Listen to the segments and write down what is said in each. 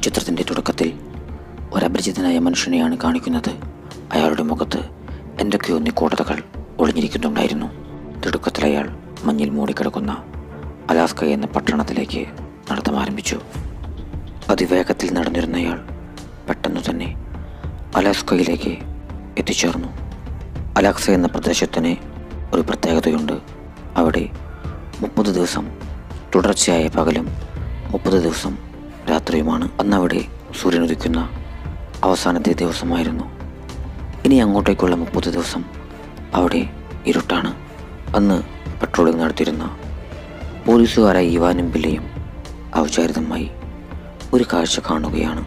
ചിത്രത്തിൻ്റെ തുടക്കത്തിൽ ഒരപരിചിതനായ മനുഷ്യനെയാണ് കാണിക്കുന്നത് അയാളുടെ മുഖത്ത് എന്തൊക്കെയോ നിക്കൂടതകൾ ഒളിഞ്ഞിരിക്കുന്നുണ്ടായിരുന്നു തിടുക്കത്തിൽ അയാൾ മഞ്ഞിൽ മൂടിക്കിടക്കുന്ന അലാസ്ക എന്ന പട്ടണത്തിലേക്ക് നടത്തം ആരംഭിച്ചു അതിവേഗത്തിൽ നടന്നിരുന്നയാൾ പെട്ടെന്ന് തന്നെ അലാസ്കയിലേക്ക് എത്തിച്ചേർന്നു അലാക്സ എന്ന പ്രദേശത്തിന് ഒരു പ്രത്യേകതയുണ്ട് അവിടെ മുപ്പത് ദിവസം തുടർച്ചയായ പകലും മുപ്പത് ദിവസം രാത്രിയുമാണ് അന്നവിടെ സൂര്യൻ ഉദിക്കുന്ന അവസാനത്തെ ദിവസമായിരുന്നു ഇനി അങ്ങോട്ടേക്കുള്ള മുപ്പത് ദിവസം അവിടെ ഇരുട്ടാണ് അന്ന് പെട്രോളിംഗ് നടത്തിയിരുന്ന പോലീസുകാരായ ഇവാനും ബില്ലയും ഔചാരിതമായി ഒരു കാഴ്ച കാണുകയാണ്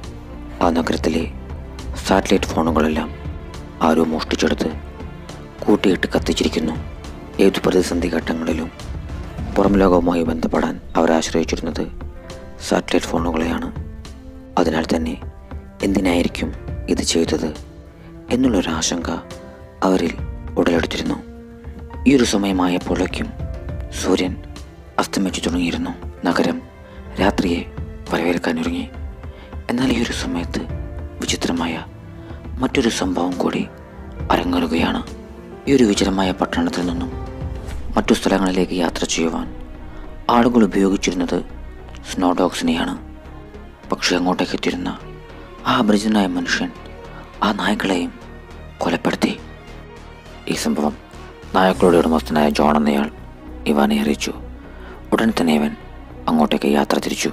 ആ നഗരത്തിലെ സാറ്റലൈറ്റ് ഫോണുകളെല്ലാം ആരോ മോഷ്ടിച്ചെടുത്ത് കൂട്ടിയിട്ട് കത്തിച്ചിരിക്കുന്നു ഏതു പ്രതിസന്ധി ഘട്ടങ്ങളിലും പുറം ലോകവുമായി ബന്ധപ്പെടാൻ അവർ ആശ്രയിച്ചിരുന്നത് സാറ്റലൈറ്റ് ഫോണുകളെയാണ് അതിനാൽ തന്നെ എന്തിനായിരിക്കും ഇത് ചെയ്തത് എന്നുള്ളൊരാശങ്ക അവരിൽ ഉടലെടുത്തിരുന്നു ഈ ഒരു സമയമായപ്പോഴേക്കും സൂര്യൻ അസ്തമിച്ചു തുടങ്ങിയിരുന്നു നഗരം രാത്രിയെ വരവേൽക്കാനൊരുങ്ങി എന്നാൽ ഈ ഒരു സമയത്ത് വിചിത്രമായ മറ്റൊരു സംഭവം കൂടി അരങ്ങേറുകയാണ് ഈ ഒരു വിചിത്രമായ പട്ടണത്തിൽ നിന്നും മറ്റു സ്ഥലങ്ങളിലേക്ക് യാത്ര ചെയ്യുവാൻ ആളുകൾ ഉപയോഗിച്ചിരുന്നത് സ്നോ ഡോഗ്സിനെയാണ് പക്ഷെ അങ്ങോട്ടേക്ക് എത്തിയിരുന്ന ആ അപരിചിതനായ മനുഷ്യൻ ആ നായ്ക്കളെയും കൊലപ്പെടുത്തി ഈ സംഭവം നായക്കളുടെ ഉടമസ്ഥനായ ജോൺ എന്നയാൾ ഇവാനെ അറിയിച്ചു ഉടൻ തന്നെ അവൻ അങ്ങോട്ടേക്ക് യാത്ര തിരിച്ചു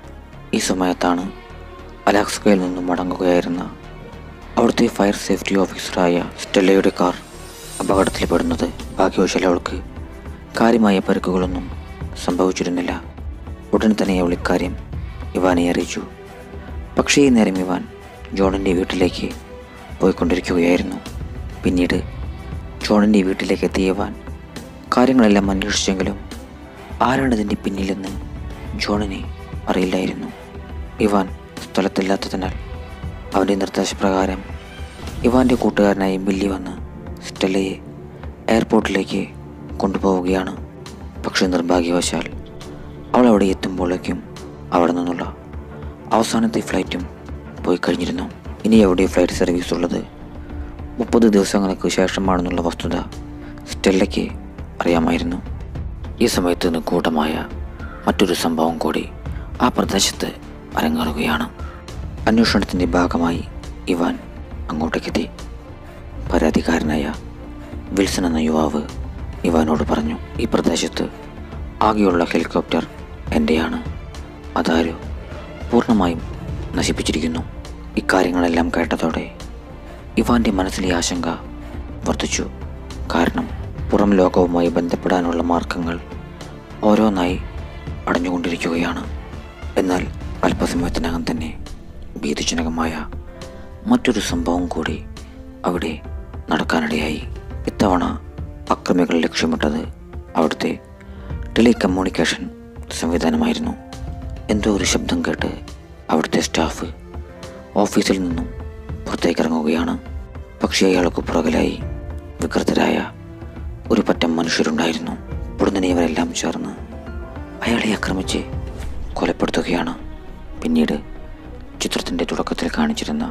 ഈ സമയത്താണ് അലാക്സ്കയിൽ നിന്നും മടങ്ങുകയായിരുന്ന അവിടുത്തെ ഫയർ സേഫ്റ്റി ഓഫീസറായ സ്റ്റെല്ലയുടെ കാർ അപകടത്തിൽപ്പെടുന്നത് ഭാഗ്യവശാൽ അവൾക്ക് കാര്യമായ പരിക്കുകളൊന്നും സംഭവിച്ചിരുന്നില്ല ഉടൻ തന്നെ അവൾ ഇക്കാര്യം ഇവാനെ അറിയിച്ചു പക്ഷേ ഈ നേരം ഇവാൻ ജോണിൻ്റെ വീട്ടിലേക്ക് പോയിക്കൊണ്ടിരിക്കുകയായിരുന്നു പിന്നീട് ജോണിൻ്റെ വീട്ടിലേക്ക് എത്തിയ ഇവാൻ കാര്യങ്ങളെല്ലാം അന്വേഷിച്ചെങ്കിലും ആരാണ് ഇതിൻ്റെ പിന്നിലെന്ന് ജോണിനെ അറിയില്ലായിരുന്നു ഇവാൻ സ്ഥലത്തില്ലാത്തതിനാൽ അവൻ്റെ നിർദ്ദേശപ്രകാരം ഇവാൻ്റെ കൂട്ടുകാരനായ ബില്ലി വന്ന് സ്റ്റെല്ലയെ എയർപോർട്ടിലേക്ക് കൊണ്ടുപോവുകയാണ് പക്ഷെ നിർഭാഗ്യവശാൽ അവൾ അവിടെ എത്തുമ്പോഴേക്കും അവിടെ നിന്നുള്ള അവസാനത്തെ ഫ്ലൈറ്റും പോയി കഴിഞ്ഞിരുന്നു ഇനി എവിടെ ഫ്ലൈറ്റ് സർവീസ് ഉള്ളത് മുപ്പത് ദിവസങ്ങൾക്ക് ശേഷമാണെന്നുള്ള വസ്തുത സ്റ്റെല്ലയ്ക്ക് അറിയാമായിരുന്നു ഈ സമയത്ത് നിഗൂഢമായ മറ്റൊരു സംഭവം കൂടി ആ പ്രദേശത്ത് അരങ്ങേറുകയാണ് അന്വേഷണത്തിൻ്റെ ഭാഗമായി ഇവാൻ അങ്ങോട്ടേക്കെത്തി പരാതിക്കാരനായ വിൽസൺ എന്ന യുവാവ് ഇവാനോട് പറഞ്ഞു ഈ പ്രദേശത്ത് ആകെയുള്ള ഹെലികോപ്റ്റർ എൻ്റെയാണ് അതാരോ പൂർണ്ണമായും നശിപ്പിച്ചിരിക്കുന്നു ഇക്കാര്യങ്ങളെല്ലാം കേട്ടതോടെ ഇവാൻ്റെ മനസ്സിലെ ആശങ്ക വർദ്ധിച്ചു കാരണം പുറം ലോകവുമായി ബന്ധപ്പെടാനുള്ള മാർഗങ്ങൾ ഓരോന്നായി അടഞ്ഞുകൊണ്ടിരിക്കുകയാണ് എന്നാൽ അല്പസമയത്തിനകം തന്നെ ഭീതിജനകമായ മറ്റൊരു സംഭവം കൂടി അവിടെ നടക്കാനിടയായി ഇത്തവണ അക്രമികൾ ലക്ഷ്യമിട്ടത് അവിടുത്തെ ടെലികമ്മ്യൂണിക്കേഷൻ സംവിധാനമായിരുന്നു എന്തോ ഒരു ശബ്ദം കേട്ട് അവിടുത്തെ സ്റ്റാഫ് ഓഫീസിൽ നിന്നും പുറത്തേക്ക് ഇറങ്ങുകയാണ് പക്ഷേ അയാൾക്ക് പുറകിലായി വികൃതരായ ഒരു പറ്റം മനുഷ്യരുണ്ടായിരുന്നു ഉടനെ ഇവരെല്ലാം ചേർന്ന് അയാളെ ആക്രമിച്ച് കൊലപ്പെടുത്തുകയാണ് പിന്നീട് ചിത്രത്തിൻ്റെ തുടക്കത്തിൽ കാണിച്ചിരുന്ന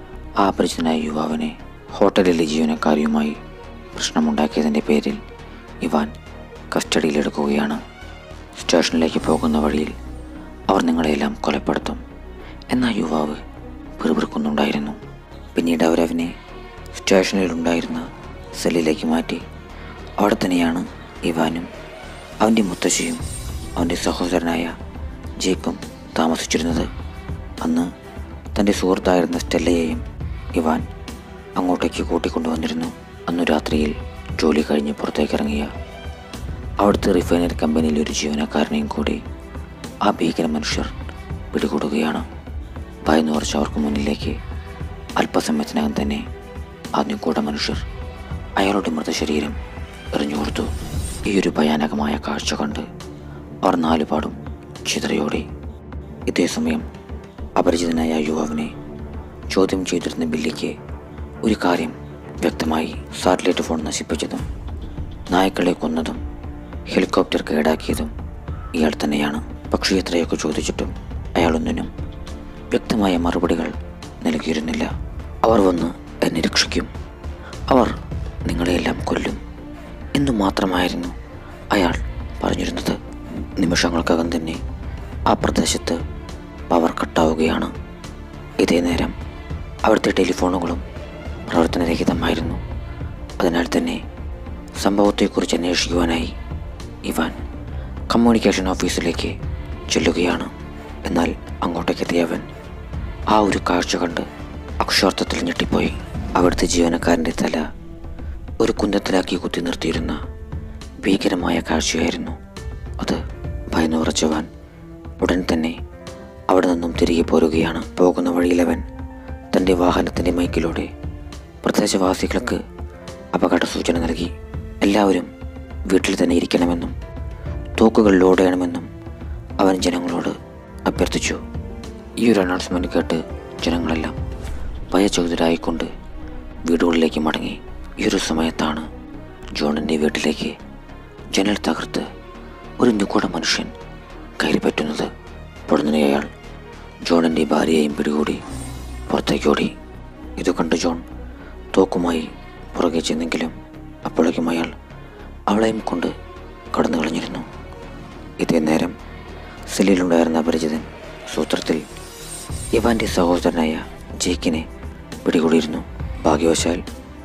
ആ അപരിചിതനായ യുവാവിനെ ഹോട്ടലിലെ ജീവനക്കാരിയുമായി പ്രശ്നമുണ്ടാക്കിയതിൻ്റെ പേരിൽ ഇവാൻ കസ്റ്റഡിയിലെടുക്കുകയാണ് സ്റ്റേഷനിലേക്ക് പോകുന്ന വഴിയിൽ അവർ നിങ്ങളെല്ലാം കൊലപ്പെടുത്തും എന്ന യുവാവ് പിറുപിറുക്കുന്നുണ്ടായിരുന്നു പിന്നീട് അവരവനെ സ്റ്റേഷനിലുണ്ടായിരുന്ന സെല്ലിലേക്ക് മാറ്റി അവിടെ തന്നെയാണ് ഇവാനും അവൻ്റെ മുത്തശ്ശിയും അവൻ്റെ സഹോദരനായ ജേക്കും താമസിച്ചിരുന്നത് അന്ന് തൻ്റെ സുഹൃത്തായിരുന്ന സ്റ്റെല്ലയെയും ഇവാൻ അങ്ങോട്ടേക്ക് കൂട്ടിക്കൊണ്ടുവന്നിരുന്നു അന്നു രാത്രിയിൽ ജോലി കഴിഞ്ഞ് പുറത്തേക്കിറങ്ങിയ അവിടുത്തെ റിഫൈനറി കമ്പനിയിലെ ഒരു ജീവനക്കാരനെയും കൂടി ആ ഭീകര മനുഷ്യർ പിടികൂടുകയാണ് ഭയന്നു കുറച്ച് അവർക്ക് മുന്നിലേക്ക് അല്പസമയത്തിനകം തന്നെ ആ നിഗൂഢ മനുഷ്യർ അയാളുടെ മൃതശരീരം എറിഞ്ഞു കൊടുത്തു ഈ ഒരു ഭയാനകമായ കാഴ്ച കണ്ട് അവർ നാലുപാടും ചിതറയോടെ ഇതേ സമയം അപരിചിതനായ ആ യുവാവിനെ ചോദ്യം ചെയ്തിരുന്ന ബില്ലിക്ക് ഒരു കാര്യം വ്യക്തമായി സാറ്റലൈറ്റ് ഫോൺ നശിപ്പിച്ചതും നായ്ക്കളെ കൊന്നതും ഹെലികോപ്റ്റർ കേടാക്കിയതും ഇയാൾ തന്നെയാണ് പക്ഷേ എത്രയൊക്കെ ചോദിച്ചിട്ടും അയാളൊന്നിനും വ്യക്തമായ മറുപടികൾ നൽകിയിരുന്നില്ല അവർ വന്ന് എന്നെ രക്ഷിക്കും അവർ നിങ്ങളെയെല്ലാം കൊല്ലും എന്നു മാത്രമായിരുന്നു അയാൾ പറഞ്ഞിരുന്നത് നിമിഷങ്ങൾക്കകം തന്നെ ആ പ്രദേശത്ത് പവർ കട്ടാവുകയാണ് ഇതേ നേരം അവിടുത്തെ ടെലിഫോണുകളും പ്രവർത്തനരഹിതമായിരുന്നു അതിനാൽ തന്നെ സംഭവത്തെക്കുറിച്ച് അന്വേഷിക്കുവാനായി ഇവാൻ കമ്മ്യൂണിക്കേഷൻ ഓഫീസിലേക്ക് ചെല്ലുകയാണ് എന്നാൽ അങ്ങോട്ടേക്ക് എത്തിയവൻ ആ ഒരു കാഴ്ച കണ്ട് അക്ഷരാർത്ഥത്തിൽ ഞെട്ടിപ്പോയി അവിടുത്തെ ജീവനക്കാരൻ്റെ തല ഒരു കുന്തത്തിലാക്കി കുത്തി നിർത്തിയിരുന്ന ഭീകരമായ കാഴ്ചയായിരുന്നു അത് ഭയന്നു ഉറച്ചവൻ ഉടൻ തന്നെ അവിടെ നിന്നും തിരികെ പോരുകയാണ് പോകുന്ന വഴിയിലവൻ തൻ്റെ വാഹനത്തിൻ്റെ മൈക്കിലൂടെ പ്രദേശവാസികൾക്ക് അപകട സൂചന നൽകി എല്ലാവരും വീട്ടിൽ തന്നെ ഇരിക്കണമെന്നും തോക്കുകൾ ലോഡ് ചെയ്യണമെന്നും അവൻ ജനങ്ങളോട് അഭ്യർത്ഥിച്ചു ഈ ഒരു അനൗൺസ്മെൻറ്റ് കേട്ട് ജനങ്ങളെല്ലാം ഭയചകിതരായിക്കൊണ്ട് വീടുകളിലേക്ക് മടങ്ങി ഈ ഒരു സമയത്താണ് ജോണിൻ്റെ വീട്ടിലേക്ക് ജനൽ തകർത്ത് ഒരു നിഗൂഢ മനുഷ്യൻ കയറി പറ്റുന്നത് പൊടുന്നനെ അയാൾ ജോണിൻ്റെ ഭാര്യയെയും പിടികൂടി പുറത്തേക്ക് ഓടി ഇത് കണ്ട് ജോൺ തോക്കുമായി പുറകെ ചെന്നെങ്കിലും അപ്പോഴേക്കും അയാൾ അവളെയും കൊണ്ട് കടന്നു കളഞ്ഞിരുന്നു ഇതേ നേരം സെല്ലിലുണ്ടായിരുന്ന അപരിചിതൻ സൂത്രത്തിൽ ഇവാൻ്റെ സഹോദരനായ ജേക്കിനെ പിടികൂടിയിരുന്നു ഭാഗ്യവശാൽ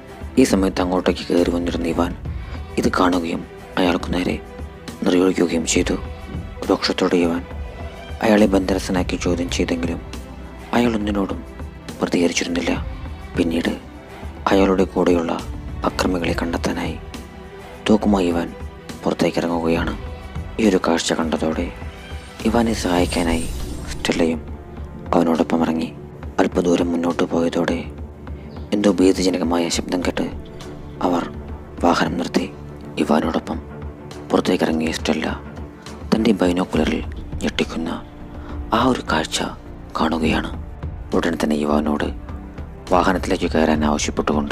ഈ സമയത്ത് അങ്ങോട്ടേക്ക് കയറി വന്നിരുന്ന ഇവാൻ ഇത് കാണുകയും അയാൾക്ക് നേരെ നിറയൊഴിക്കുകയും ചെയ്തു രോക്ഷത്തോടെ ഇവാൻ അയാളെ ബന്ധനസ്ഥനാക്കി ചോദ്യം ചെയ്തെങ്കിലും അയാൾ ഒന്നിനോടും പ്രതികരിച്ചിരുന്നില്ല പിന്നീട് അയാളുടെ കൂടെയുള്ള അക്രമികളെ കണ്ടെത്താനായി തൂക്കുമായി ഇവാൻ പുറത്തേക്ക് ഇറങ്ങുകയാണ് ഈ ഒരു കാഴ്ച കണ്ടതോടെ ഇവാനെ സഹായിക്കാനായി സ്റ്റെല്ലയും അവനോടൊപ്പം ഇറങ്ങി അല്പദൂരം മുന്നോട്ട് പോയതോടെ എന്തോ ഭീതിജനകമായ ശബ്ദം കേട്ട് അവർ വാഹനം നിർത്തി ഇവാനോടൊപ്പം പുറത്തേക്കിറങ്ങിയ സ്റ്റെല്ല തൻ്റെ ബൈനോക്കുലറിൽ ഞെട്ടിക്കുന്ന ആ ഒരു കാഴ്ച കാണുകയാണ് ഉടൻ തന്നെ യുവാനോട് വാഹനത്തിലേക്ക് കയറാൻ ആവശ്യപ്പെട്ടുകൊണ്ട്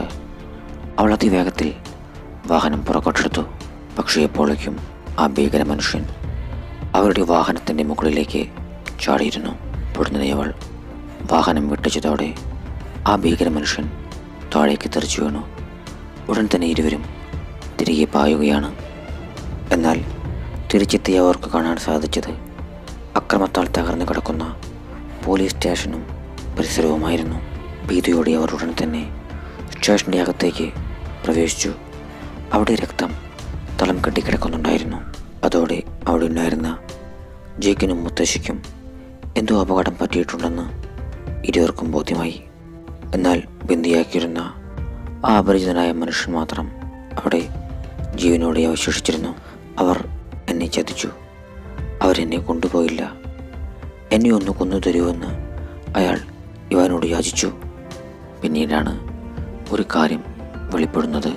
അവൾ അതിവേഗത്തിൽ വാഹനം പുറകോട്ടെടുത്തു പക്ഷേ എപ്പോഴേക്കും ആ ഭീകര മനുഷ്യൻ അവരുടെ വാഹനത്തിൻ്റെ മുകളിലേക്ക് ചാടിയിരുന്നു പൊടുന്നനെ അവൾ വാഹനം വെട്ടിച്ചതോടെ ആ ഭീകര മനുഷ്യൻ താഴേക്ക് തെറിച്ചു വീണു ഉടൻ തന്നെ ഇരുവരും തിരികെ പായുകയാണ് എന്നാൽ തിരിച്ചെത്തിയ അവർക്ക് കാണാൻ സാധിച്ചത് അക്രമത്താൽ തകർന്നു കിടക്കുന്ന പോലീസ് സ്റ്റേഷനും പരിസരവുമായിരുന്നു ഭീതിയോടെ അവർ ഉടൻ തന്നെ സ്റ്റേഷൻ്റെ അകത്തേക്ക് പ്രവേശിച്ചു അവിടെ രക്തം തളം കെട്ടിക്കിടക്കുന്നുണ്ടായിരുന്നു അതോടെ അവിടെ ഉണ്ടായിരുന്ന ജേക്കിനും മുത്തശ്ശിക്കും എന്തോ അപകടം പറ്റിയിട്ടുണ്ടെന്ന് ഇരുവർക്കും ബോധ്യമായി എന്നാൽ ബന്ദിയാക്കിയിരുന്ന ആ അപരിചിതനായ മനുഷ്യൻ മാത്രം അവിടെ ജീവനോടെ അവശേഷിച്ചിരുന്നു അവർ എന്നെ ചതിച്ചു അവരെന്നെ കൊണ്ടുപോയില്ല എന്നെ ഒന്ന് കൊന്നു തരുമെന്ന് അയാൾ ഇവാനോട് യാചിച്ചു പിന്നീടാണ് ഒരു കാര്യം വെളിപ്പെടുന്നത്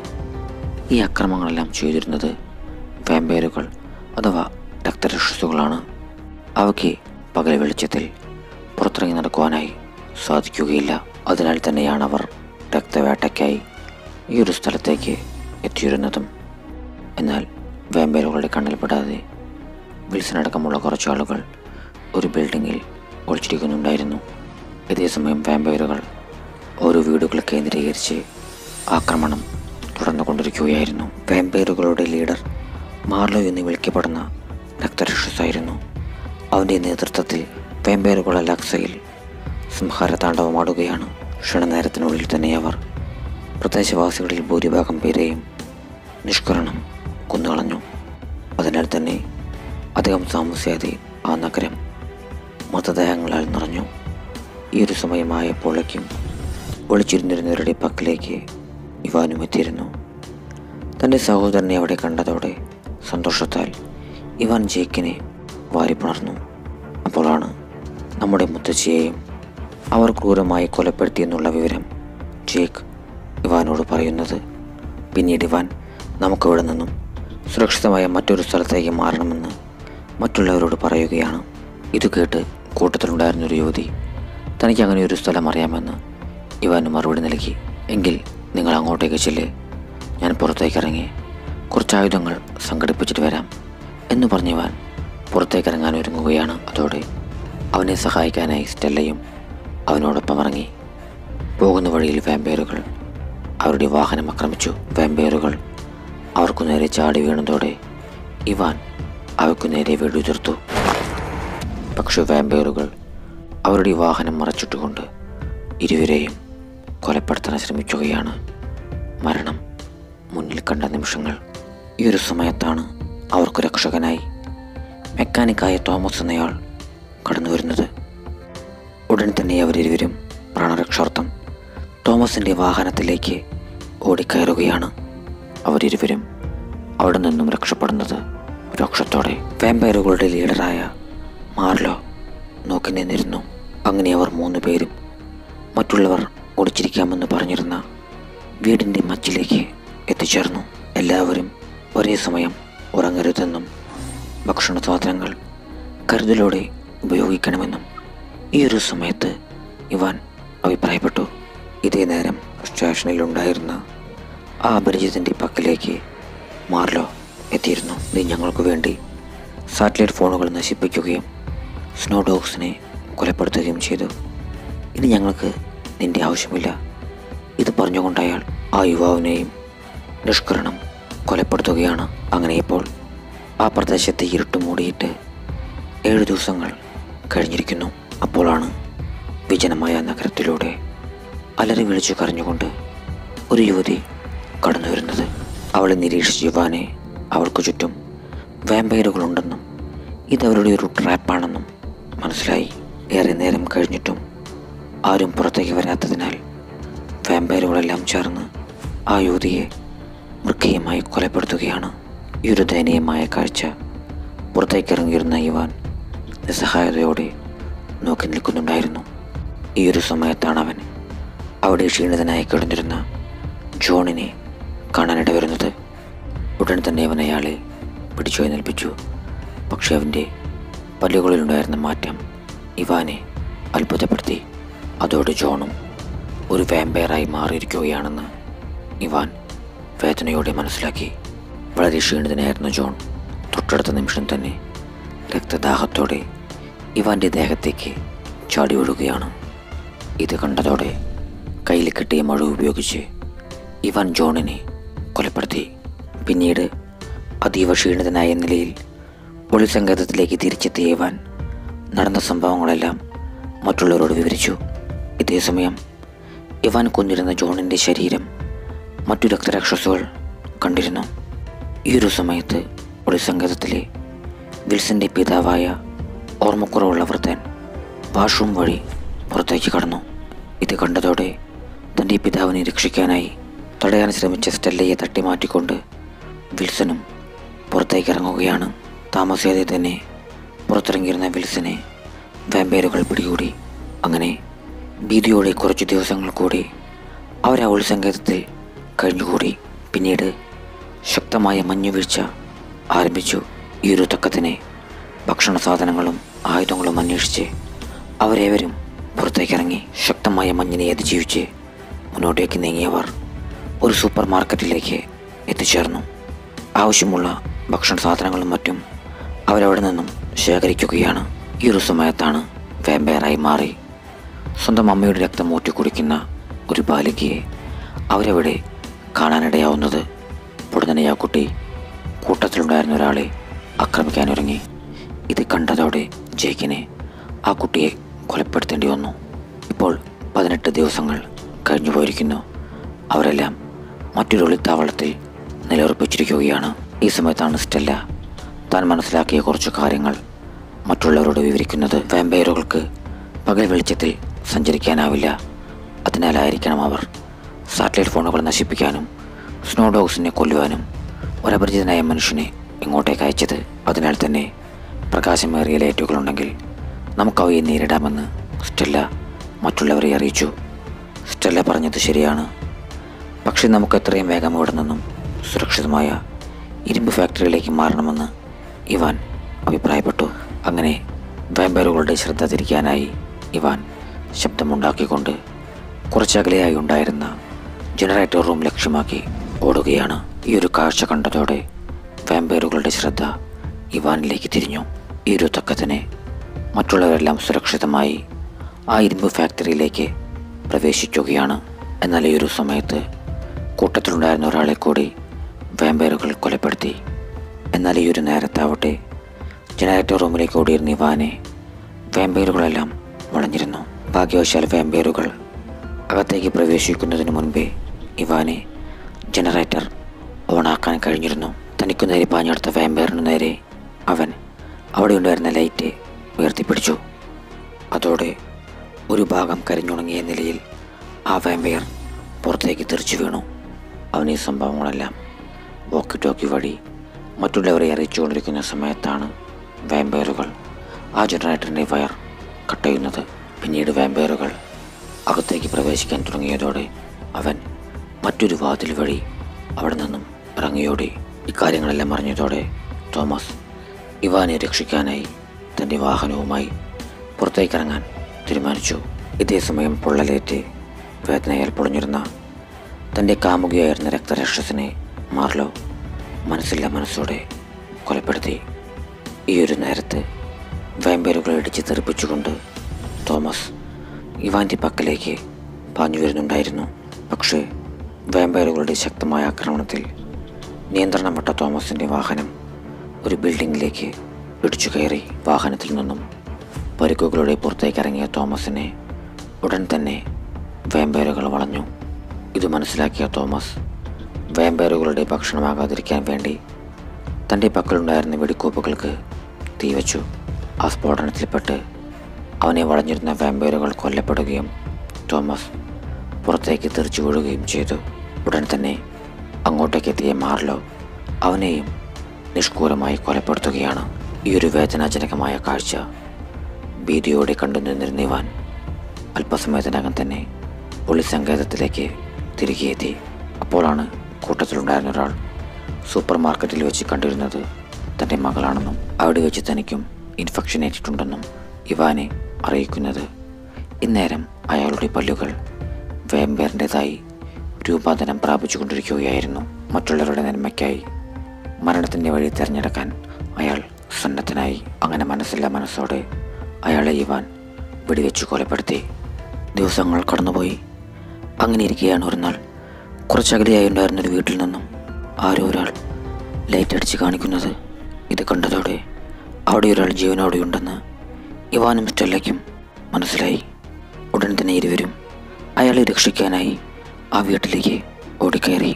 ഈ അക്രമങ്ങളെല്ലാം ചെയ്തിരുന്നത് വാമ്പയറുകൾ അഥവാ രക്തരക്ഷസുകളാണ് അവയ്ക്ക് പകൽ വെളിച്ചത്തിൽ പുറത്തിറങ്ങി നടക്കുവാനായി സാധിക്കുകയില്ല അതിനാൽ തന്നെയാണ് അവർ രക്തവേട്ടയ്ക്കായി ഈ ഒരു സ്ഥലത്തേക്ക് എത്തിയിരുന്നതും എന്നാൽ വാമ്പയറുകളുടെ കണ്ണിൽപ്പെടാതെ വിൽസൺ അടക്കമുള്ള കുറച്ച് ആളുകൾ ഒരു ബിൽഡിങ്ങിൽ ഒളിച്ചിരിക്കുന്നുണ്ടായിരുന്നു ഇതേസമയം വാമ്പയറുകൾ ഓരോ വീടുകൾ കേന്ദ്രീകരിച്ച് ആക്രമണം തുടർന്നുകൊണ്ടിരിക്കുകയായിരുന്നു വാമ്പയറുകളുടെ ലീഡർ മാർലോ എന്ന് വിളിക്കപ്പെടുന്ന രക്തരക്ഷസായിരുന്നു അവൻ്റെ നേതൃത്വത്തിൽ വാമ്പയറുകൾ അലക്സയിൽ സംഹാര താണ്ഡവമാടുകയാണ് ക്ഷണനേരത്തിനുള്ളിൽ തന്നെ അവർ പ്രദേശവാസികളിൽ ഭൂരിഭാഗം പേരെയും നിഷ്കരണം കൊന്നുകളഞ്ഞു അതിനാൽ തന്നെ അധികം താമസിയാതെ ആ നഗരം മൃതദേഹങ്ങളാൽ നിറഞ്ഞു ഈ ഒരു സമയമായപ്പോഴേക്കും ഒളിച്ചിരുന്നിരുന്നവരുടെ പക്കലേക്ക് ഇവാനും എത്തിയിരുന്നു തൻ്റെ സഹോദരനെ അവിടെ കണ്ടതോടെ സന്തോഷത്താൽ ഇവാൻ ജേക്കിനെ വാരിപ്പുണർന്നു അപ്പോഴാണ് നമ്മുടെ മുത്തച്ഛയെയും അവർ ക്രൂരമായി കൊലപ്പെടുത്തിയെന്നുള്ള വിവരം ജേക്ക് ഇവാനോട് പറയുന്നത് പിന്നീട് ഇവാൻ നമുക്കിവിടെ നിന്നും സുരക്ഷിതമായ മറ്റൊരു സ്ഥലത്തേക്ക് മാറണമെന്ന് മറ്റുള്ളവരോട് പറയുകയാണ് ഇത് കേട്ട് കൂട്ടത്തിലുണ്ടായിരുന്നൊരു യുവതി തനിക്ക് അങ്ങനെ ഒരു സ്ഥലം അറിയാമെന്ന് ഇവാന് മറുപടി നൽകി എങ്കിൽ നിങ്ങൾ അങ്ങോട്ടേക്ക് ചെല്ല് ഞാൻ പുറത്തേക്ക് ഇറങ്ങി കുറച്ച് ആയുധങ്ങൾ സംഘടിപ്പിച്ചിട്ട് വരാം എന്ന് പറഞ്ഞ് ഇവാൻ പുറത്തേക്ക് ഇറങ്ങാൻ ഒരുങ്ങുകയാണ് അതോടെ അവനെ സഹായിക്കാനായി സ്റ്റെല്ലയും അവനോടൊപ്പം ഇറങ്ങി പോകുന്ന വഴിയിൽ വാമ്പയറുകൾ അവരുടെ വാഹനം ആക്രമിച്ചു വാമ്പയറുകൾ അവർക്കു നേരെ ചാടി വീണതോടെ ഇവാൻ അവയ്ക്കു നേരെ വെടിയുതിർത്തു പക്ഷെ വാമ്പയറുകൾ അവരുടെ വാഹനം മറച്ചിട്ടുകൊണ്ട് ഇരുവരെയും കൊലപ്പെടുത്താൻ ശ്രമിക്കുകയാണ് മരണം മുന്നിൽ കണ്ട നിമിഷങ്ങൾ ഈ ഒരു സമയത്താണ് അവർക്ക് രക്ഷകനായി മെക്കാനിക്കായ തോമസ് എന്നയാൾ കടന്നു വരുന്നത് ഉടൻ തന്നെ അവരിരുവരും പ്രാണരക്ഷാർത്ഥം തോമസിൻ്റെ വാഹനത്തിലേക്ക് ഓടിക്കയറുകയാണ് അവരിരുവരും അവിടെ നിന്നും രക്ഷപ്പെടുന്നത് രോക്ഷത്തോടെ വാമ്പയറുകളുടെ ലീഡറായ മാർലോ നോക്കി നിന്നിരുന്നു അങ്ങനെ അവർ മൂന്ന് പേരും മറ്റുള്ളവർ ഓടിച്ചിരിക്കാമെന്ന് പറഞ്ഞിരുന്ന വീടിൻ്റെ മച്ചിലേക്ക് എത്തിച്ചേർന്നു എല്ലാവരും ഒരേ സമയം ഉറങ്ങരുതെന്നും ഭക്ഷണ സാധനങ്ങൾ കരുതലോടെ ഉപയോഗിക്കണമെന്നും ഈ ഒരു സമയത്ത് ഇവാൻ അഭിപ്രായപ്പെട്ടു ഇതേ നേരം സ്റ്റേഷനിലുണ്ടായിരുന്ന ആ അപരിചിതൻ്റെ പക്കലേക്ക് മാർലോ എത്തിയിരുന്നു നീ ഞങ്ങൾക്ക് വേണ്ടി സാറ്റലൈറ്റ് ഫോണുകൾ നശിപ്പിക്കുകയും സ്നോ ഡോഗ്സിനെ കൊലപ്പെടുത്തുകയും ചെയ്തു ഇനി ഞങ്ങൾക്ക് നിന്റെ ആവശ്യമില്ല ഇത് പറഞ്ഞുകൊണ്ട് അയാൾ ആ യുവാവിനെയും നിഷ്കരണം കൊലപ്പെടുത്തുകയാണ് അങ്ങനെ ഇപ്പോൾ ആ പ്രദേശത്തെ ഇരുട്ട് മൂടിയിട്ട് ഏഴ് ദിവസങ്ങൾ കഴിഞ്ഞിരിക്കുന്നു അപ്പോഴാണ് വിജനമായ നഗരത്തിലൂടെ അലറി വിളിച്ചു കരഞ്ഞുകൊണ്ട് ഒരു യുവതി കടന്നു വരുന്നത് അവളെ നിരീക്ഷിച്ച യുവാനെ അവൾക്ക് ചുറ്റും വാമ്പയറുകളുണ്ടെന്നും ഇതവരുടെ ഒരു ട്രാപ്പാണെന്നും മനസ്സിലായി ഏറെ നേരം കഴിഞ്ഞിട്ടും ആരും പുറത്തേക്ക് വരാത്തതിനാൽ വാമ്പയറുകളെല്ലാം ചേർന്ന് ആ യുവതിയെ മൃഗീയമായി കൊലപ്പെടുത്തുകയാണ് ഈ ഒരു ദയനീയമായ കാഴ്ച പുറത്തേക്കിറങ്ങിയിരുന്ന ഇവാൻ നിസ്സഹായതയോടെ നോക്കി നിൽക്കുന്നുണ്ടായിരുന്നു ഈ ഒരു സമയത്താണ് അവൻ അവിടെ ക്ഷീണിതനായി കിടന്നിരുന്ന ജോണിനെ കാണാനിട വരുന്നത് ഉടൻ തന്നെ അവൻ അയാളെ പിടിച്ചു എഴുന്നേൽപ്പിച്ചു പക്ഷെ അവൻ്റെ പല്ലുകളിലുണ്ടായിരുന്ന മാറ്റം ഇവാനെ അത്ഭുതപ്പെടുത്തി അതോടെ ജോണും ഒരു വാമ്പയറായി മാറിയിരിക്കുകയാണെന്ന് ഇവാൻ വേദനയോടെ മനസ്സിലാക്കി വളരെ ക്ഷീണിതനായിരുന്ന ജോൺ തൊട്ടടുത്ത നിമിഷം തന്നെ രക്തദാഹത്തോടെ ഇവാൻ്റെ ദേഹത്തേക്ക് ചാടി ഒഴുകുകയാണ് ഇത് കണ്ടതോടെ കയ്യിൽ കിട്ടിയ മഴ ഉപയോഗിച്ച് ഇവാൻ ജോണിനെ കൊലപ്പെടുത്തി പിന്നീട് അതീവ ക്ഷീണിതനായ നിലയിൽ പോലീസ് സംഘത്തിലേക്ക് തിരിച്ചെത്തിയ ഇവാൻ നടന്ന സംഭവങ്ങളെല്ലാം മറ്റുള്ളവരോട് വിവരിച്ചു ഇതേസമയം ഇവാൻ കൊന്നിരുന്ന ജോണിൻ്റെ ശരീരം മറ്റു രക്തരാക്ഷസുകൾ കണ്ടിരുന്നു ഈ ഒരു സമയത്ത് പോലീസ് സംഘത്തിലെ വിൽസന്റെ പിതാവായ ഓർമ്മക്കുറവുള്ള വൃദ്ധൻ വാഷ്റൂം വഴി പുറത്തേക്ക് കടന്നു ഇത് കണ്ടതോടെ തൻ്റെ പിതാവിനെ രക്ഷിക്കാനായി തടയാൻ ശ്രമിച്ച സ്റ്റെല്ലയെ തട്ടിമാറ്റിക്കൊണ്ട് വിൽസനും പുറത്തേക്ക് ഇറങ്ങുകയാണ് താമസിയാതെ തന്നെ പുറത്തിറങ്ങിയിരുന്ന വിൽസനെ വാമ്പയറുകൾ പിടികൂടി അങ്ങനെ ഭീതിയോടെ കുറച്ച് ദിവസങ്ങൾ കൂടി അവർ ആ ഉത്സംഗത്തിൽ കഴിഞ്ഞുകൂടി പിന്നീട് ശക്തമായ മഞ്ഞുവീഴ്ച ആരംഭിച്ചു ഈ ഒരു തക്കത്തിനെ ഭക്ഷണ സാധനങ്ങളും ആയുധങ്ങളും അന്വേഷിച്ച് അവരേവരും പുറത്തേക്കിറങ്ങി ശക്തമായ മഞ്ഞിനെ അതിജീവിച്ച് മുന്നോട്ടേക്ക് നീങ്ങിയവർ ഒരു സൂപ്പർ മാർക്കറ്റിലേക്ക് എത്തിച്ചേർന്നു ആവശ്യമുള്ള ഭക്ഷണ സാധനങ്ങളും മറ്റും അവരവിടെ നിന്നും ശേഖരിക്കുകയാണ് ഈ ഒരു സമയത്താണ് വാമ്പയറായി മാറി സ്വന്തം അമ്മയുടെ രക്തം ഊറ്റി കുടിക്കുന്ന ഒരു ബാലികയെ അവരവിടെ കാണാനിടയാവുന്നത് ഉടനെ ആ കുട്ടി കൂട്ടത്തിലുണ്ടായിരുന്ന ഒരാളെ ആക്രമിക്കാനൊരുങ്ങി ഇത് കണ്ടതോടെ ജേക്കിനെ ആ കുട്ടിയെ കൊലപ്പെടുത്തേണ്ടി വന്നു ഇപ്പോൾ പതിനെട്ട് ദിവസങ്ങൾ കഴിഞ്ഞു പോയിരിക്കുന്നു അവരെല്ലാം മറ്റൊരു ഒളിത്താവളത്തിൽ നിലയുറപ്പിച്ചിരിക്കുകയാണ് ഈ സമയത്താണ് സ്റ്റെല്ല താൻ മനസ്സിലാക്കിയ കുറച്ച് കാര്യങ്ങൾ മറ്റുള്ളവരോട് വിവരിക്കുന്നത് വാമ്പയറുകൾക്ക് പകൽ വെളിച്ചത്തിൽ സഞ്ചരിക്കാനാവില്ല അതിനാലായിരിക്കണം അവർ സാറ്റലൈറ്റ് ഫോണുകൾ നശിപ്പിക്കാനും സ്നോ ഡോഗ്സിനെ കൊല്ലുവാനും ഒരപരിചിതനായ മനുഷ്യനെ ഇങ്ങോട്ടേക്ക് അയച്ചത് അതിനാൽ തന്നെ പ്രകാശമേറിയ ലൈറ്റുകളുണ്ടെങ്കിൽ നമുക്കവയെ നേരിടാമെന്ന് സ്റ്റെല്ല മറ്റുള്ളവരെ അറിയിച്ചു സ്റ്റെല്ല പറഞ്ഞത് ശരിയാണ് പക്ഷെ നമുക്ക് എത്രയും വേഗം ഇവിടെ നിന്നും സുരക്ഷിതമായ ഇരുമ്പ് ഫാക്ടറിയിലേക്ക് മാറണമെന്ന് ഇവാൻ അഭിപ്രായപ്പെട്ടു അങ്ങനെ വാമ്പയറുകളുടെ ശ്രദ്ധ തിരിക്കാനായി ഇവാൻ ശബ്ദമുണ്ടാക്കിക്കൊണ്ട് കുറച്ചകലെയായി ഉണ്ടായിരുന്ന ജനറേറ്റർ റൂം ലക്ഷ്യമാക്കി ഓടുകയാണ് ഈ ഒരു കാഴ്ച കണ്ടതോടെ വാമ്പയറുകളുടെ ശ്രദ്ധ ഇവാനിലേക്ക് തിരിഞ്ഞു ഈ ഒരു തക്കത്തിന് മറ്റുള്ളവരെല്ലാം സുരക്ഷിതമായി ആ ഇരുമ്പ് ഫാക്ടറിയിലേക്ക് പ്രവേശിക്കുകയാണ് എന്നാൽ ഈ ഒരു സമയത്ത് കൂട്ടത്തിലുണ്ടായിരുന്ന ഒരാളെ കൂടി വാമ്പയറുകൾ കൊലപ്പെടുത്തി എന്നാൽ ഈ ഒരു നേരത്താവട്ടെ ജനറേറ്റർ റൂമിലേക്ക് ഓടിയിരുന്ന ഇവാനെ വാമ്പയറുകളെല്ലാം വളഞ്ഞിരുന്നു ഭാഗ്യവശാൽ വാമ്പയറുകൾ അകത്തേക്ക് പ്രവേശിക്കുന്നതിന് മുൻപേ ഇവാനെ ജനറേറ്റർ ഓണാക്കാൻ കഴിഞ്ഞിരുന്നു തനിക്കു നേരെ പാഞ്ഞെടുത്ത വാമ്പയറിനു നേരെ അവൻ അവിടെ ഉണ്ടായിരുന്ന ലൈറ്റ് ഉയർത്തിപ്പിടിച്ചു അതോടെ ഒരു ഭാഗം കരിഞ്ഞുണങ്ങിയ നിലയിൽ ആ വാമ്പയർ പുറത്തേക്ക് തെറിച്ചു വീണു അവൻ ഈ സംഭവങ്ങളെല്ലാം വോക്കി ടോക്കി വഴി മറ്റുള്ളവരെ അറിയിച്ചുകൊണ്ടിരിക്കുന്ന സമയത്താണ് വാമ്പയറുകൾ ആ ജനറേറ്ററിൻ്റെ വയർ കട്ട് ചെയ്യുന്നത് പിന്നീട് വാമ്പയറുകൾ അകത്തേക്ക് പ്രവേശിക്കാൻ തുടങ്ങിയതോടെ അവൻ മറ്റൊരു വാതിൽ വഴി അവിടെ നിന്നും ഇറങ്ങിയോടി ഇക്കാര്യങ്ങളെല്ലാം അറിഞ്ഞതോടെ തോമസ് ഇവാനെ രക്ഷിക്കാനായി തൻ്റെ വാഹനവുമായി പുറത്തേക്കിറങ്ങാൻ തീരുമാനിച്ചു ഇതേ സമയം പൊള്ളലേറ്റ് വേദനയാൽ പൊളിഞ്ഞിരുന്ന തൻ്റെ കാമുകിയായിരുന്ന രക്തരാക്ഷസനെ മാർലോ മനസ്സില്ല മനസ്സോടെ കൊലപ്പെടുത്തി ഈ ഒരു നേരത്ത് വാമ്പയറുകൾ ഇടിച്ച് തെറിപ്പിച്ചുകൊണ്ട് തോമസ് ഇവാൻ്റെ പക്കലേക്ക് പാഞ്ഞു വരുന്നുണ്ടായിരുന്നു പക്ഷേ വാമ്പയറുകളുടെ ശക്തമായ ആക്രമണത്തിൽ നിയന്ത്രണം വിട്ട തോമസിൻ്റെ വാഹനം ഒരു ബിൽഡിങ്ങിലേക്ക് ഇടിച്ചു കയറി വാഹനത്തിൽ നിന്നും പരിക്കുകളുടെ പുറത്തേക്ക് ഇറങ്ങിയ തോമസിനെ ഉടൻ തന്നെ വാമ്പയറുകൾ വളഞ്ഞു ഇത് മനസ്സിലാക്കിയ തോമസ് വാമ്പയറുകളുടെ ഭക്ഷണമാകാതിരിക്കാൻ വേണ്ടി തൻ്റെ പക്കലുണ്ടായിരുന്ന വെടിക്കോപ്പുകൾക്ക് തീവച്ചു ആ സ്ഫോടനത്തിൽപ്പെട്ട് അവനെ വളഞ്ഞിരുന്ന വാമ്പയറുകൾ കൊല്ലപ്പെടുകയും തോമസ് പുറത്തേക്ക് തെറിച്ചു വീഴുകയും ചെയ്തു ഉടൻ തന്നെ അങ്ങോട്ടേക്ക് എത്തിയ മാർലോ അവനെയും നിഷ്കൂലമായി കൊലപ്പെടുത്തുകയാണ് ഈ ഒരു വേദനാജനകമായ കാഴ്ച ഭീതിയോടെ കണ്ടു നിന്നിരുന്ന ഇവാൻ അല്പസമയത്തിനകം തന്നെ പോലീസ് സങ്കേതത്തിലേക്ക് തിരികെ എത്തി അപ്പോഴാണ് കൂട്ടത്തിലുണ്ടായിരുന്ന ഒരാൾ സൂപ്പർ മാർക്കറ്റിൽ വെച്ച് കണ്ടിരുന്നത് തൻ്റെ മകളാണെന്നും അവിടെ വെച്ച് തനിക്കും ഇൻഫെക്ഷൻ ഏറ്റിട്ടുണ്ടെന്നും ഇവാനെ അറിയിക്കുന്നത് ഇന്നേരം അയാളുടെ പല്ലുകൾ വേമ്പേറിൻ്റെതായി രൂപാന്തരം പ്രാപിച്ചുകൊണ്ടിരിക്കുകയായിരുന്നു മറ്റുള്ളവരുടെ നന്മയ്ക്കായി മരണത്തിൻ്റെ വഴി തിരഞ്ഞെടുക്കാൻ അയാൾ സന്നദ്ധനായി അങ്ങനെ മനസ്സില്ല മനസ്സോടെ അയാളെ ഇവാൻ വെടിവെച്ച് കൊലപ്പെടുത്തി ദിവസങ്ങൾ കടന്നുപോയി അങ്ങനെ ഇരിക്കുകയാണ് ഒരു നാൾ കുറച്ചകലെയായി ഉണ്ടായിരുന്ന ഒരു വീട്ടിൽ നിന്നും ആരോ ഒരാൾ ലൈറ്റ് അടിച്ച് കാണിക്കുന്നത് ഇത് കണ്ടതോടെ അവിടെ ഒരാൾ ജീവനോടെയുണ്ടെന്ന് ഇവാനും സ്റ്റെല്ലയ്ക്കും മനസ്സിലായി ഉടൻ തന്നെ ഇരുവരും അയാളെ രക്ഷിക്കാനായി ആ വീട്ടിലേക്ക് ഓടിക്കയറി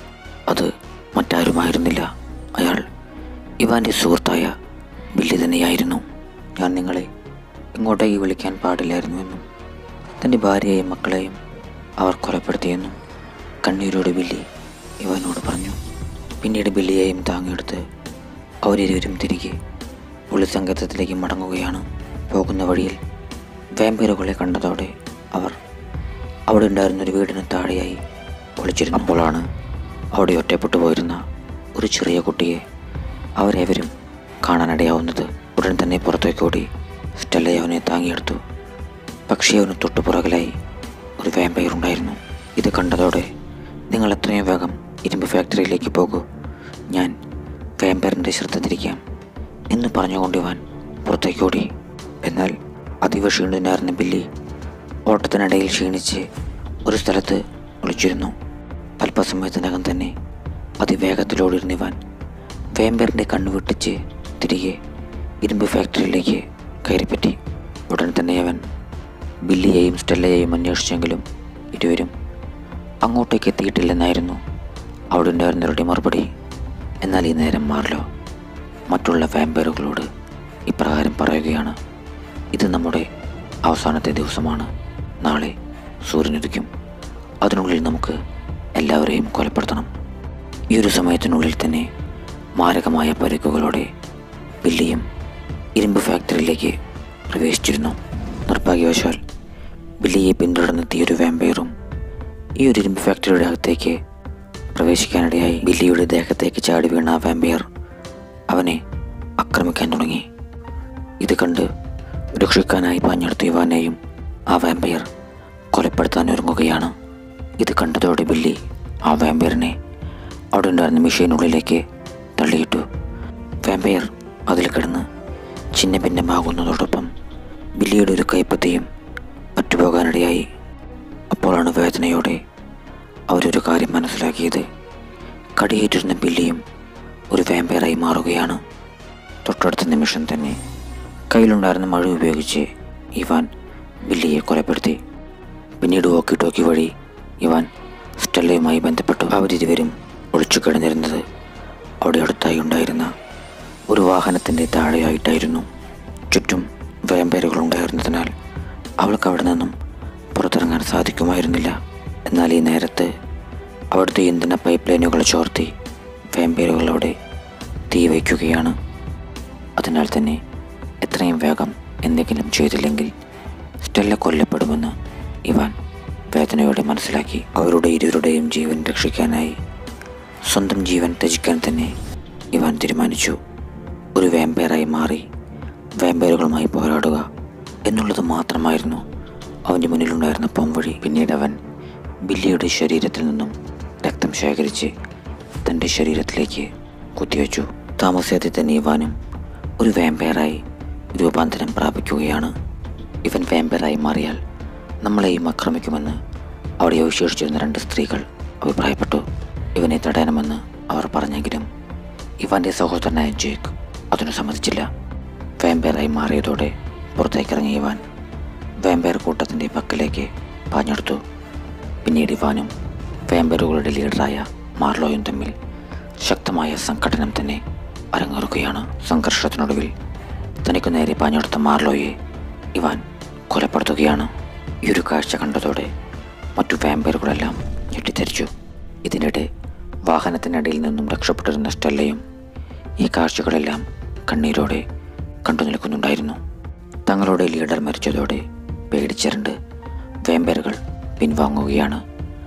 അത് മറ്റാരുമായിരുന്നില്ല അയാൾ ഇവാൻ്റെ സുഹൃത്തായ ബില്ലി തന്നെയായിരുന്നു ഞാൻ നിങ്ങളെ ഇങ്ങോട്ടേക്ക് വിളിക്കാൻ പാടില്ലായിരുന്നുവെന്നും തൻ്റെ ഭാര്യയെയും മക്കളെയും അവർ കൊലപ്പെടുത്തിയെന്നും കണ്ണീരോട് ബില്ലി ഇവാനോട് പറഞ്ഞു പിന്നീട് ബില്ലിയെയും താങ്ങിയെടുത്ത് അവരിരുവരും തിരികെ പോലീസ് സങ്കേതത്തിലേക്ക് മടങ്ങുകയാണ് പോകുന്ന വഴിയിൽ വാമ്പയറുകളെ കണ്ടതോടെ അവർ അവിടെ ഉണ്ടായിരുന്ന ഒരു വീടിന് താഴെയായി ഒളിച്ചിരുന്നു അപ്പോഴാണ് അവിടെ ഒറ്റപ്പെട്ടു പോയിരുന്ന ഒരു ചെറിയ കുട്ടിയെ അവരേവരും കാണാനിടയാവുന്നത് ഉടൻ തന്നെ പുറത്തേക്ക് ഓടി സ്റ്റെല്ല അവനെ താങ്ങിയെടുത്തു പക്ഷേ അവന് തൊട്ടു പുറകിലായി ഒരു വാമ്പയർ ഉണ്ടായിരുന്നു ഇത് കണ്ടതോടെ നിങ്ങൾ എത്രയും വേഗം ഇരുമ്പ് ഫാക്ടറിയിലേക്ക് പോകൂ ഞാൻ വാമ്പയറിൻ്റെ ശ്രദ്ധ തിരിക്കാം എന്ന് പറഞ്ഞുകൊണ്ട് ഇവാൻ പുറത്തേക്ക് ഓടി എന്നാൽ അതീവ ക്ഷീണിതനായിരുന്ന ബില്ലി ഓട്ടത്തിനിടയിൽ ക്ഷീണിച്ച് ഒരു സ്ഥലത്ത് ഒളിച്ചിരുന്നു അല്പസമയത്തിനകം തന്നെ അതിവേഗത്തിലോടിയിരുന്ന ഇവാൻ വേമ്പറിൻ്റെ കണ്ണു വെട്ടിച്ച് തിരികെ ഇരുമ്പ് ഫാക്ടറിയിലേക്ക് കയറിപ്പറ്റി ഉടൻ തന്നെ അവൻ ബില്ലിയെയും സ്റ്റെല്ലയെയും അന്വേഷിച്ചെങ്കിലും ഇരുവരും അങ്ങോട്ടേക്ക് എത്തിയിട്ടില്ലെന്നായിരുന്നു അവിടെ ഉണ്ടായിരുന്നവരുടെ മറുപടി എന്നാൽ ഈ നേരം മാറിലോ മറ്റുള്ള വാമ്പയറുകളോട് ഇപ്രകാരം പറയുകയാണ് ഇത് നമ്മുടെ അവസാനത്തെ ദിവസമാണ് നാളെ സൂര്യനുദിക്കും അതിനുള്ളിൽ നമുക്ക് എല്ലാവരെയും കൊലപ്പെടുത്തണം ഈ ഒരു സമയത്തിനുള്ളിൽ തന്നെ മാരകമായ പരിക്കുകളോടെ ബില്ലിയും ഇരുമ്പ് ഫാക്ടറിയിലേക്ക് പ്രവേശിച്ചിരുന്നു നിർഭാഗ്യവശാൽ ബില്ലിയെ പിന്തുടർന്നെത്തിയ ഒരു വാമ്പയറും ഈ ഒരു ഇരുമ്പ് ഫാക്ടറിയുടെ അകത്തേക്ക് പ്രവേശിക്കാനിടയായി ബില്ലിയുടെ ദേഹത്തേക്ക് ചാടി വീണ ആ വാമ്പയർ അവനെ ആക്രമിക്കാൻ തുടങ്ങി ഇത് കണ്ട് രക്ഷിക്കാനായി പാഞ്ഞെടുത്ത യുവാനെയും ആ വാമ്പയർ കൊലപ്പെടുത്താൻ ഒരുങ്ങുകയാണ് ഇത് കണ്ടതോടെ ബില്ലി ആ വാമ്പയറിനെ അവിടെ ഉണ്ടായിരുന്ന മെഷീനുള്ളിലേക്ക് തള്ളിയിട്ടു വാമ്പയർ അതിൽ കിടന്ന് ചിന്ന ഭിന്നമാകുന്നതോടൊപ്പം ബില്ലിയുടെ ഒരു കൈപ്പത്തിയും കാണാനിടയായി അപ്പോഴാണ് വേദനയോടെ അവരൊരു കാര്യം മനസ്സിലാക്കിയത് കടിയേറ്റിരുന്ന ബില്ലിയും ഒരു വാമ്പയറായി മാറുകയാണ് തൊട്ടടുത്ത നിമിഷം തന്നെ കയ്യിലുണ്ടായിരുന്ന മഴ ഉപയോഗിച്ച് ഇവാൻ ബില്ലിയെ കൊലപ്പെടുത്തി പിന്നീട് വോക്കി ടോക്കി വഴി ഇവാൻ സ്റ്റെല്ലയുമായി ബന്ധപ്പെട്ടു അവരിരുവരും ഒളിച്ചു കിടന്നിരുന്നത് അവിടെ അടുത്തായി ഉണ്ടായിരുന്ന ഒരു വാഹനത്തിൻ്റെ താഴെയായിട്ടായിരുന്നു ചുറ്റും വേമ്പേരുകൾ ഉണ്ടായിരുന്നതിനാൽ അവൾക്ക് അവിടെ നിന്നും പുറത്തിറങ്ങാൻ സാധിക്കുമായിരുന്നില്ല എന്നാൽ ഈ നേരത്ത് അവിടുത്തെ ഇന്ധന പൈപ്പ് ലൈനുകൾ ചോർത്തി വേമ്പേരുകൾ അവിടെ തീ വയ്ക്കുകയാണ് അതിനാൽ തന്നെ എത്രയും വേഗം എന്തെങ്കിലും ചെയ്തില്ലെങ്കിൽ സ്റ്റെല്ല കൊല്ലപ്പെടുമെന്ന് ഇവാൻ വേദനയോടെ മനസ്സിലാക്കി അവരുടെ ഇരുവരുടെയും ജീവൻ രക്ഷിക്കാനായി സ്വന്തം ജീവൻ ത്യജിക്കാൻ തന്നെ ഇവാൻ തീരുമാനിച്ചു ഒരു വാമ്പയറായി മാറി വാമ്പയറുകളുമായി പോരാടുക എന്നുള്ളത് മാത്രമായിരുന്നു അവൻ്റെ മുന്നിലുണ്ടായിരുന്ന പോംവഴി പിന്നീട് അവൻ ബില്ലിയുടെ ശരീരത്തിൽ നിന്നും രക്തം ശേഖരിച്ച് തൻ്റെ ശരീരത്തിലേക്ക് കുത്തിവെച്ചു താമസിയാതെ തന്നെ ഇവാനും ഒരു വാമ്പയറായി രൂപാന്തരം പ്രാപിക്കുകയാണ് ഇവൻ വാമ്പയറായി മാറിയാൽ നമ്മളെയും ആക്രമിക്കുമെന്ന് അവിടെ അവശേഷിച്ചിരുന്ന രണ്ട് സ്ത്രീകൾ അഭിപ്രായപ്പെട്ടു ഇവനെ തടയണമെന്ന് അവർ പറഞ്ഞെങ്കിലും ഇവാൻ്റെ സഹോദരനായ ജേക്ക് അതിനു സമ്മതിച്ചില്ല വാമ്പയറായി മാറിയതോടെ പുറത്തേക്കിറങ്ങിയ ഇവാൻ വാമ്പയർ കൂട്ടത്തിൻ്റെ പക്കലേക്ക് പാഞ്ഞെടുത്തു പിന്നീട് ഇവാനും വാമ്പയറുകളുടെ ലീഡറായ മാർലോയും തമ്മിൽ ശക്തമായ സംഘടനം തന്നെ അരങ്ങേറുകയാണ് സംഘർഷത്തിനൊടുവിൽ തനിക്ക് നേരെ പാഞ്ഞെടുത്ത മാർലോയെ ഇവാൻ കൊലപ്പെടുത്തുകയാണ് ഈ ഒരു കാഴ്ച കണ്ടതോടെ മറ്റു വാമ്പയറുകളെല്ലാം ഞെട്ടിത്തെരിച്ചു ഇതിനിടെ വാഹനത്തിനടിയിൽ നിന്നും രക്ഷപ്പെട്ടിരുന്ന സ്റ്റെല്ലയും ഈ കാഴ്ചകളെല്ലാം കണ്ണീരോടെ കണ്ടു നിൽക്കുന്നുണ്ടായിരുന്നു തങ്ങളുടെ ലീഡർ മരിച്ചതോടെ പേടിച്ചിരണ്ട് വേമ്പയറുകൾ പിൻവാങ്ങുകയാണ്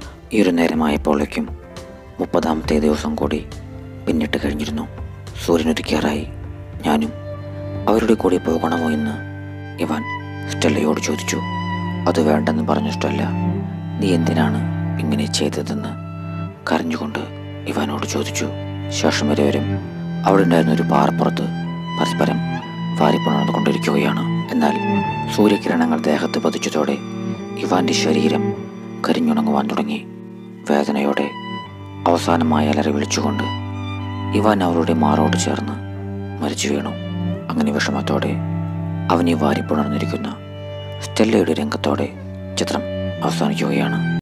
ഈ ഒരു നേരമായപ്പോഴേക്കും മുപ്പതാമത്തെ ദിവസം കൂടി പിന്നിട്ട് കഴിഞ്ഞിരുന്നു സൂര്യനൊരുക്കാറായി ഞാനും അവരുടെ കൂടെ പോകണമോ എന്ന് ഇവാൻ സ്റ്റെല്ലയോട് ചോദിച്ചു അത് വേണ്ടെന്ന് പറഞ്ഞു സ്റ്റെല്ല നീ എന്തിനാണ് ഇങ്ങനെ ചെയ്തതെന്ന് കരഞ്ഞുകൊണ്ട് ഇവാനോട് ചോദിച്ചു ശേഷം ഇരുവരും അവിടെ ഉണ്ടായിരുന്ന ഒരു പാറപ്പുറത്ത് പരസ്പരം വാരിപ്പുണർന്നുകൊണ്ടിരിക്കുകയാണ് എന്നാൽ സൂര്യകിരണങ്ങൾ ദേഹത്ത് പതിച്ചതോടെ ഇവാന്റെ ശരീരം കരിഞ്ഞുണങ്ങുവാൻ തുടങ്ങി വേദനയോടെ അവസാനമായി അലറി വിളിച്ചുകൊണ്ട് ഇവാൻ അവളുടെ മാറോട് ചേർന്ന് മരിച്ചു വീണു അങ്ങനെ വിഷമത്തോടെ അവനെ വാരിപ്പുണർന്നിരിക്കുന്ന സ്റ്റെല്ലയുടെ രംഗത്തോടെ ചിത്രം അവസാനിക്കുകയാണ്